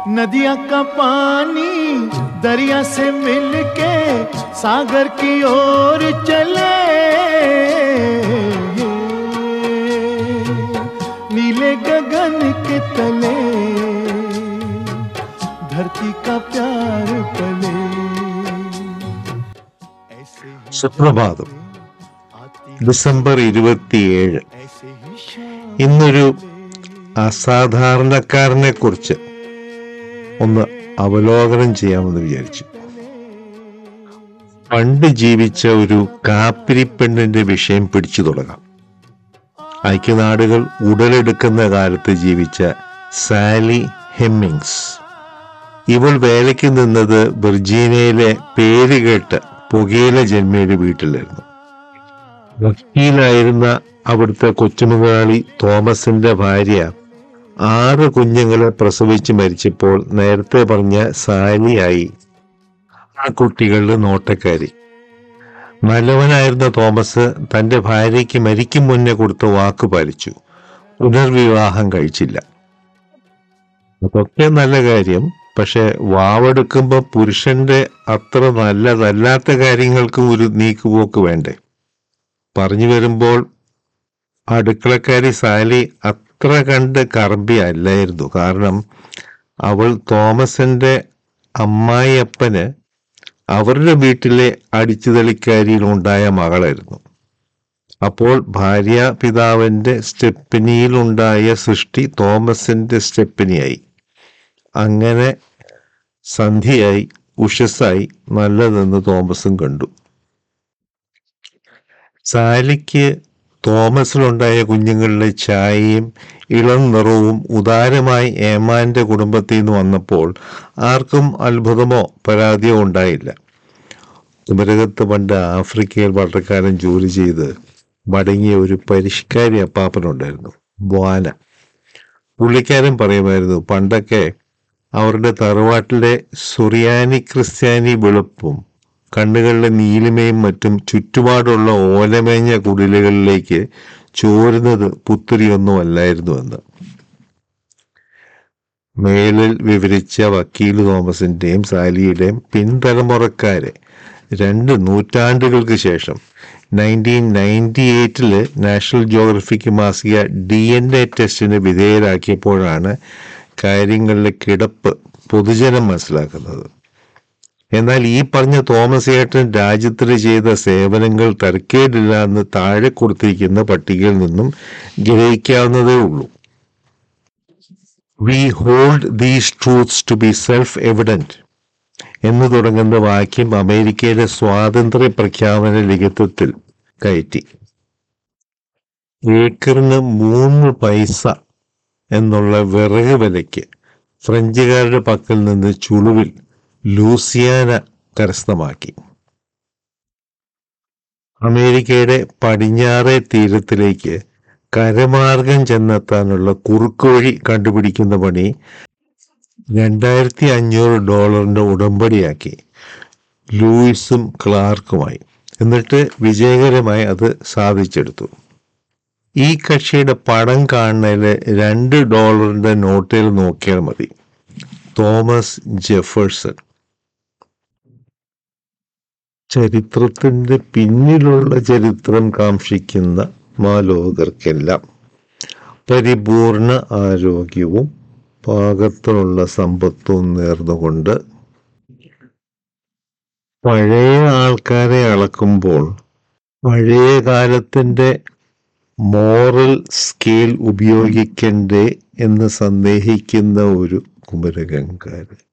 नदिया का पानी दरिया से मिलके सागर की ओर चले नीले गगन के तले धरती का प्यार पले ऐसे ही സുപ്രഭാതം आती ഡിസംബർ ഇരുപത്തിയേഴ് ऐसे ही शाम ഇന്നൊരു അസാധാരണക്കാരനെ കുറിച്ച് ഒന്ന് അവലോകനം ചെയ്യാമെന്ന് വിചാരിച്ചു പണ്ട് ജീവിച്ച ഒരു കാപ്പിരി പെണ്ണിന്റെ വിഷയം പിടിച്ചു തുടങ്ങാം ഐക്യനാടുകൾ ഉടലെടുക്കുന്ന കാലത്ത് ജീവിച്ച സാലി ഹെമ്മിങ്സ് ഇവൾ വേലയ്ക്ക് നിന്നത് വിർജീനിയയിലെ പേരുകേട്ട പുകയില ജന്മിയുടെ വീട്ടിലായിരുന്നു വക്കീലായിരുന്ന അവിടുത്തെ കൊച്ചുമുതലാളി തോമസിന്റെ ഭാര്യ ആറ് കുഞ്ഞുങ്ങളെ പ്രസവിച്ച് മരിച്ചപ്പോൾ നേരത്തെ പറഞ്ഞ സാലിയായി ആ കുട്ടികളുടെ നോട്ടക്കാരി നല്ലവനായിരുന്ന തോമസ് തന്റെ ഭാര്യയ്ക്ക് മരിക്കും മുന്നേ കൊടുത്ത വാക്ക് പാലിച്ചു പുനർവിവാഹം കഴിച്ചില്ല അതൊക്കെ നല്ല കാര്യം പക്ഷെ വാവെടുക്കുമ്പോൾ പുരുഷന്റെ അത്ര നല്ലതല്ലാത്ത കാര്യങ്ങൾക്കും ഒരു നീക്കുപോക്ക് വേണ്ടേ പറഞ്ഞു വരുമ്പോൾ അടുക്കളക്കാരി സാലി അത്ര കണ്ട് കറമ്പി അല്ലായിരുന്നു കാരണം അവൾ തോമസിന്റെ അമ്മായിയപ്പന് അവരുടെ വീട്ടിലെ അടിച്ചുതളിക്കാരിയിലുണ്ടായ മകളായിരുന്നു അപ്പോൾ ഭാര്യ പിതാവിന്റെ സ്റ്റെപ്പിനിയിലുണ്ടായ സൃഷ്ടി തോമസിന്റെ സ്റ്റെപ്പിനിയായി അങ്ങനെ സന്ധ്യയായി ഉഷസ്സായി നല്ലതെന്ന് തോമസും കണ്ടു സാലിക്ക് തോമസിലുണ്ടായ കുഞ്ഞുങ്ങളുടെ ചായയും ഇളം നിറവും ഉദാരമായി ഏമാന്റെ കുടുംബത്തിൽ നിന്ന് വന്നപ്പോൾ ആർക്കും അത്ഭുതമോ പരാതിയോ ഉണ്ടായില്ല കുമരകത്ത് പണ്ട് ആഫ്രിക്കയിൽ വളരെക്കാലം ജോലി ചെയ്ത് മടങ്ങിയ ഒരു പരിഷ്കാരി അപ്പാപ്പനുണ്ടായിരുന്നു ബ്വാന പുള്ളിക്കാരൻ പറയുമായിരുന്നു പണ്ടൊക്കെ അവരുടെ തറവാട്ടിലെ സുറിയാനി ക്രിസ്ത്യാനി വെളുപ്പും കണ്ണുകളിലെ നീലിമയും മറ്റും ചുറ്റുപാടുള്ള ഓലമേഞ്ഞ കുടിലുകളിലേക്ക് ചോരുന്നത് പുത്തിരിയൊന്നും അല്ലായിരുന്നു എന്ന് മേളിൽ വിവരിച്ച വക്കീൽ തോമസിന്റെയും സാലിയുടെയും പിൻതലമുറക്കാരെ രണ്ട് നൂറ്റാണ്ടുകൾക്ക് ശേഷം നയൻറ്റീൻ നയൻറ്റി എയ്റ്റില് നാഷണൽ ജോഗ്രഫിക്ക് മാസിക ഡി എൻ എ ടെസ്റ്റിന് വിധേയരാക്കിയപ്പോഴാണ് കാര്യങ്ങളിലെ കിടപ്പ് പൊതുജനം മനസ്സിലാക്കുന്നത് എന്നാൽ ഈ പറഞ്ഞ തോമസ് ഏട്ടൻ രാജ്യത്തിന് ചെയ്ത സേവനങ്ങൾ തരക്കേടില്ല എന്ന് താഴെ കൊടുത്തിരിക്കുന്ന പട്ടികയിൽ നിന്നും ഗ്രഹിക്കാവുന്നതേ ഉള്ളൂ we hold these truths to be self evident എന്ന് തുടങ്ങുന്ന വാക്യം അമേരിക്കയുടെ സ്വാതന്ത്ര്യ പ്രഖ്യാപന ലിഖിതത്തിൽ കയറ്റി ഏക്കറിന് മൂന്ന് പൈസ എന്നുള്ള വിറക് വിലയ്ക്ക് ഫ്രഞ്ചുകാരുടെ പക്കൽ നിന്ന് ചുളുവിൽ ലൂസിയാന കരസ്ഥമാക്കി അമേരിക്കയുടെ പടിഞ്ഞാറേ തീരത്തിലേക്ക് കരമാർഗം ചെന്നെത്താനുള്ള കുറുക്കുവഴി കണ്ടുപിടിക്കുന്ന പണി രണ്ടായിരത്തി അഞ്ഞൂറ് ഡോളറിന്റെ ഉടമ്പടിയാക്കി ലൂയിസും ക്ലാർക്കുമായി എന്നിട്ട് വിജയകരമായി അത് സാധിച്ചെടുത്തു ഈ കക്ഷിയുടെ പടം കാണുന്നതിൽ രണ്ട് ഡോളറിന്റെ നോട്ടിൽ നോക്കിയാൽ മതി തോമസ് ജെഫേഴ്സൺ ചരിത്രത്തിന്റെ പിന്നിലുള്ള ചരിത്രം കാക്ഷിക്കുന്ന മാലോകർക്കെല്ലാം പരിപൂർണ ആരോഗ്യവും പാകത്തിനുള്ള സമ്പത്തും നേർന്നുകൊണ്ട് പഴയ ആൾക്കാരെ അളക്കുമ്പോൾ പഴയ കാലത്തിന്റെ മോറൽ സ്കെയിൽ ഉപയോഗിക്കണ്ടേ എന്ന് സന്ദേഹിക്കുന്ന ഒരു കുമരകങ്കാരൻ